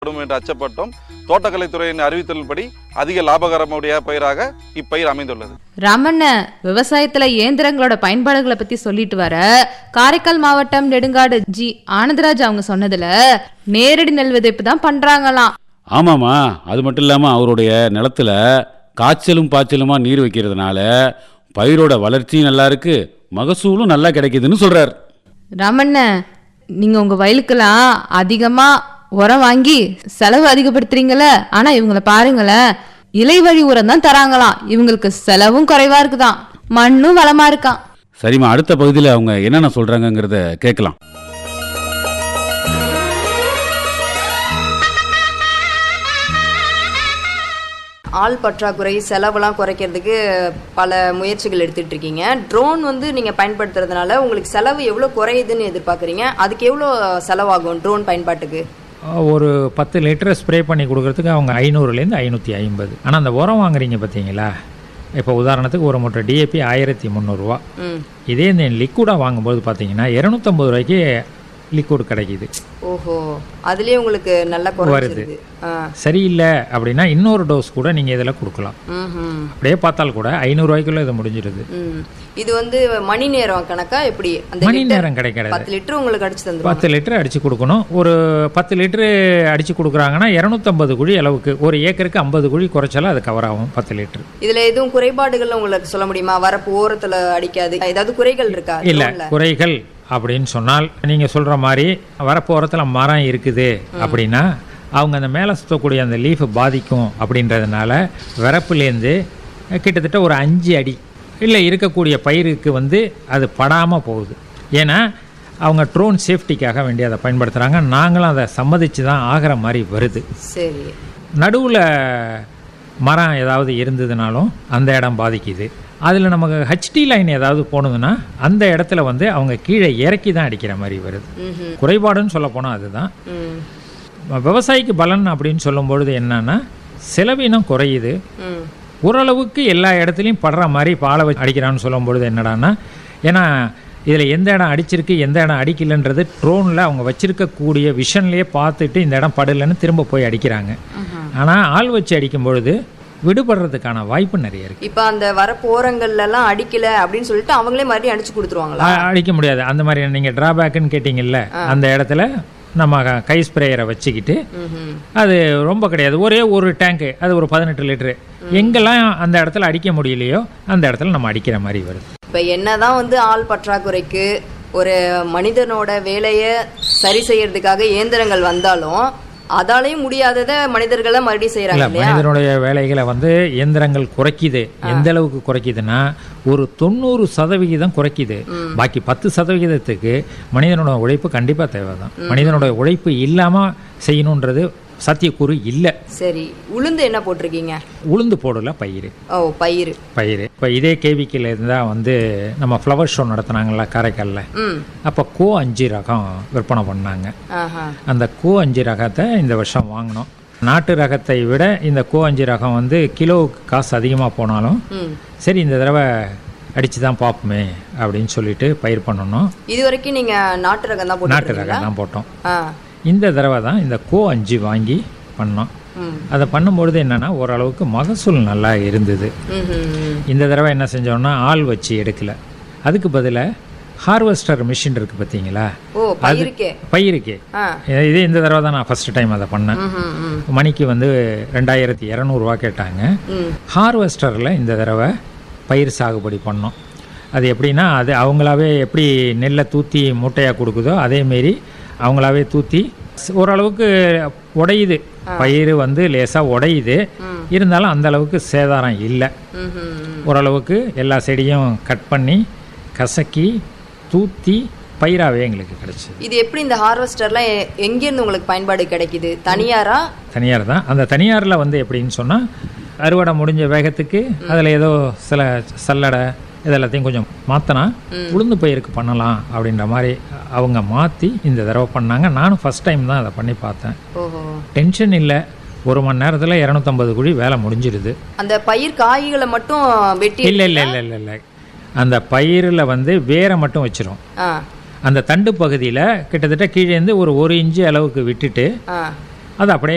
படும் என்று அச்சப்பட்டோம் தோட்டக்கலைத்துறையின் அறிவித்தலின்படி அதிக லாபகரமுடைய பயிராக இப்பயிர் அமைந்துள்ளது ராமண்ண விவசாயத்துல இயந்திரங்களோட பயன்பாடுகளை பத்தி சொல்லிட்டு வர காரைக்கால் மாவட்டம் நெடுங்காடு ஜி ஆனந்தராஜ் அவங்க சொன்னதுல நேரடி நெல் விதைப்பு தான் பண்றாங்களாம் ஆமாம்மா அது மட்டும் இல்லாமல் அவருடைய நிலத்துல காய்ச்சலும் பாய்ச்சலுமா நீர் வைக்கிறதுனால பயிரோட வளர்ச்சியும் நல்லா இருக்கு மகசூலும் நல்லா கிடைக்குதுன்னு சொல்றார் ராமண்ண நீங்க உங்க வயலுக்கெல்லாம் அதிகமா உரம் வாங்கி செலவு அதிகப்படுத்துறீங்கல்ல ஆனா இவங்கள பாருங்களேன் இலை வழி உரம் தான் தராங்களாம் இவங்களுக்கு செலவும் குறைவா இருக்குதாம் மண்ணும் வளமா இருக்காம் சரிம்மா அடுத்த பகுதியில் அவங்க என்னென்ன சொல்றாங்கங்கிறத கேட்கலாம் ஆள் பற்றாக்குறை செலவெல்லாம் குறைக்கிறதுக்கு பல முயற்சிகள் எடுத்துட்டு இருக்கீங்க ட்ரோன் வந்து நீங்க பயன்படுத்துறதுனால உங்களுக்கு செலவு எவ்வளவு குறையுதுன்னு எதிர்பார்க்குறீங்க அதுக்கு எவ்வளோ செலவாகும் ட்ரோன் பயன்பாட்டுக்கு ஒரு பத்து லிட்டர் ஸ்ப்ரே பண்ணி கொடுக்கறதுக்கு அவங்க ஐநூறுலேருந்து ஐநூற்றி ஐம்பது ஆனால் அந்த உரம் வாங்குறீங்க பார்த்தீங்களா இப்போ உதாரணத்துக்கு ஒரு மூட்டை டிஏபி ஆயிரத்தி முந்நூறுரூவா ம் இதே இந்த லிக்விடாக வாங்கும்போது பார்த்தீங்கன்னா இரநூத்தம்பது ரூபாய்க்கு லிக்விட் கிடைக்கிது ஓஹோ அதுலயே உங்களுக்கு நல்லா குறைஞ்சிருது ஆ சரியில்லை அப்படின்னா இன்னொரு டோஸ் கூட நீங்கள் இதில் கொடுக்கலாம் ம்ஹும். அப்படியே பார்த்தால் கூட ஐநூறுரூவாய்க்குள்ளே இது முடிஞ்சிருது ம் இது வந்து மணி நேரம் கணக்கா எப்படி அந்த மணி லிட்டர் நேரம் கிடைக்கிறது பத்து லிட்டர் உங்களுக்கு அடிச்சு தந்துருவாங்க பத்து லிட்டர் அடித்து கொடுக்கணும் ஒரு பத்து லிட்டரு அடித்து கொடுக்குறாங்கன்னா இரநூத்தம்பது குழி அளவுக்கு ஒரு ஏக்கருக்கு ஐம்பது குழி குறைச்சாலும் அது கவர் ஆகும் பத்து லிட்டர் இதுல எதுவும் குறைபாடுகள் உங்களுக்கு சொல்ல முடியுமா வரப்பு ஓரத்துல அடிக்காது ஏதாவது குறைகள் இருக்கா இல்லை drone ல? குறைகள் அப்படின்னு சொன்னால் நீங்கள் சொல்கிற மாதிரி வரப்போரத்தில் மரம் இருக்குது அப்படின்னா அவங்க அந்த மேலே சுற்றக்கூடிய அந்த லீஃபை பாதிக்கும் அப்படின்றதுனால வரப்புலேருந்து கிட்டத்தட்ட ஒரு அஞ்சு அடி இல்லை இருக்கக்கூடிய பயிருக்கு வந்து அது படாமல் போகுது ஏன்னா அவங்க ட்ரோன் சேஃப்டிக்காக வேண்டி அதை பயன்படுத்துகிறாங்க நாங்களும் அதை சம்மதிச்சு தான் ஆகிற மாதிரி வருது சரி நடுவில் மரம் ஏதாவது இருந்ததுனாலும் அந்த இடம் பாதிக்குது அதில் நமக்கு ஹச்டி லைன் ஏதாவது போனதுன்னா அந்த இடத்துல வந்து அவங்க கீழே இறக்கி தான் அடிக்கிற மாதிரி வருது ம்ஹும். குறைபாடுன்னு சொல்ல போனால் அதுதான் ம் விவசாயிக்கு பலன் அப்படின்னு சொல்லும்பொழுது என்னன்னா செலவினம் குறையுது ம் ஓரளவுக்கு எல்லா இடத்துலையும் படுற மாதிரி இப்போ ஆளை வச்சு அடிக்கிறான்னு சொல்லும் பொழுது என்னடான்னா ஏன்னா இதில் எந்த இடம் அடிச்சிருக்கு எந்த இடம் அடிக்கலைன்றது ட்ரோனில் அவங்க வச்சிருக்கக்கூடிய விஷன்லேயே பார்த்துட்டு இந்த இடம் படலைன்னு திரும்ப போய் அடிக்கிறாங்க ஆனால் ஆள் வச்சு அடிக்கும் பொழுது விடுபடுறதுக்கான வாய்ப்பு நிறைய இருக்குது இப்ப அந்த வரப்பு ஓரங்கள்ல எல்லாம் அடிக்கல அப்படின்னு சொல்லிட்டு அவங்களே மறுபடியும் அடிச்சு கொடுத்துருவாங்களா அடிக்க முடியாது அந்த மாதிரி நீங்கள் ட்ராபேக்குன்னு கேட்டிங்கல்ல அந்த இடத்துல நம்ம க- கை ஸ்ப்ரேயரை வச்சுக்கிட்டு ம்ஹும். அது ரொம்ப கிடையாது ஒரே ஒரு டேங்க்கு அது ஒரு பதினெட்டு லிட்டரு எங்கெல்லாம் அந்த இடத்துல அடிக்க முடியலையோ அந்த இடத்துல நம்ம அடிக்கிற மாதிரி வருது இப்ப என்னதான் வந்து ஆள் பற்றாக்குறைக்கு ஒரு மனிதனோட வேலையை சரி செய்யறதுக்காக இயந்திரங்கள் வந்தாலும் அதாலையும் முடியாததை மனிதர்களை மறுபடியும் செய்யறாங்க இல்ல இல்லையா மனிதனுடைய வேலைகளை வந்து இயந்திரங்கள் குறைக்குது எந்த அளவுக்கு குறைக்குதுன்னா ஒரு தொண்ணூறு சதவிகிதம் குறைக்குது பாக்கி பத்து சதவிகிதத்துக்கு மனிதனோட உழைப்பு கண்டிப்பா தேவைதான் மனிதனோட உழைப்பு இல்லாம செய்யணுன்றது சாத்தியக்கூறு இல்லை சரி உளுந்து என்ன போட்டிருக்கீங்க உளுந்து போடல பயிர் ஓ பயிர் பயிர் இப்போ இதே கேவிக்கில் இருந்தால் வந்து நம்ம ஃப்ளவர் ஷோ நடத்துனாங்கல்ல காரைக்காலில் ம் அப்போ கோ அஞ்சு ரகம் விற்பனை பண்ணாங்க ஆஹா அந்த கோ அஞ்சு ரகத்தை இந்த வருஷம் வாங்கினோம் நாட்டு ரகத்தை விட இந்த கோ அஞ்சு ரகம் வந்து கிலோவுக்கு காசு அதிகமாக போனாலும் ம் சரி இந்த தடவை அடித்து தான் பார்ப்போமே அப்படின்னு சொல்லிட்டு பயிர் பண்ணணும் இது வரைக்கும் நீங்க நாட்டு ரகம் தான் நாட்டு போட்டு ரகம் தான் போட்டோம் ஆ இந்த தடவை தான் இந்த கோ அஞ்சு வாங்கி பண்ணோம் ம் அதை பண்ணும்பொழுது என்னன்னா ஓரளவுக்கு மகசூல் நல்லா இருந்தது ம்ஹும். இந்த தடவை என்ன செஞ்சோம்னா ஆள் வச்சு எடுக்கல அதுக்கு பதிலாக ஹார்வெஸ்டர் மிஷின் இருக்குது பார்த்தீங்களா ஓ பயிருக்கே பயிருக்கு ஆ இது இந்த தடவை தான் நான் ஃபர்ஸ்ட் டைம் அதை பண்ணேன் ம்ஹும், ம் மணிக்கு வந்து ரெண்டாயிரத்தி இரநூறுவா கேட்டாங்க ம் ஹார்வெஸ்டரில் இந்த தடவை பயிர் சாகுபடி பண்ணோம் அது எப்படின்னா அது அவங்களாவே எப்படி நெல்லை தூத்தி மூட்டையாக கொடுக்குதோ அதேமாரி அவங்களாவே தூத்தி ஸ்- ஓரளவுக்கு உடையுது பயிர் வந்து லேசாக உடையுது இருந்தாலும் அந்த அளவுக்கு சேதாரம் இல்லை ம்ஹும், ம் ஓரளவுக்கு எல்லா செடியும் கட் பண்ணி கசக்கி தூத்தி பயிராகவே எங்களுக்கு கிடச்சிது இது எப்படி இந்த ஹார்வெஸ்டர்லாம் எ- எங்கேருந்து உங்களுக்கு பயன்பாடு கிடைக்குது தனியாரா தனியார் தான் அந்த தனியாரில் வந்து எப்படின்னு சொன்னால் அறுவடை முடிஞ்ச வேகத்துக்கு அதில் ஏதோ சில சல்லடை இதெல்லாத்தையும் கொஞ்சம் மாற்றினா உளுந்து பயிருக்கு பண்ணலாம் அப்படின்ற மாதிரி அவங்க மாற்றி இந்த தடவை பண்ணாங்க நானும் ஃபஸ்ட் டைம் தான் அதை பண்ணி பார்த்தேன் ஓஹோ டென்ஷன் இல்லை ஒரு மணி நேரத்தில் இரநூத்தம்பது குழி வேலை முடிஞ்சிருது அந்த பயிர் காய்களை மட்டும் வெட்டி இல்லை இல்லை இல்லை இல்லை இல்லை அந்த பயிரில் வந்து வேரை மட்டும் வச்சிரும் ஆ அந்த தண்டு பகுதியில் கிட்டத்தட்ட கீழேருந்து ஒரு ஒரு இன்ச்சு அளவுக்கு விட்டுட்டு ஆ அது அப்படியே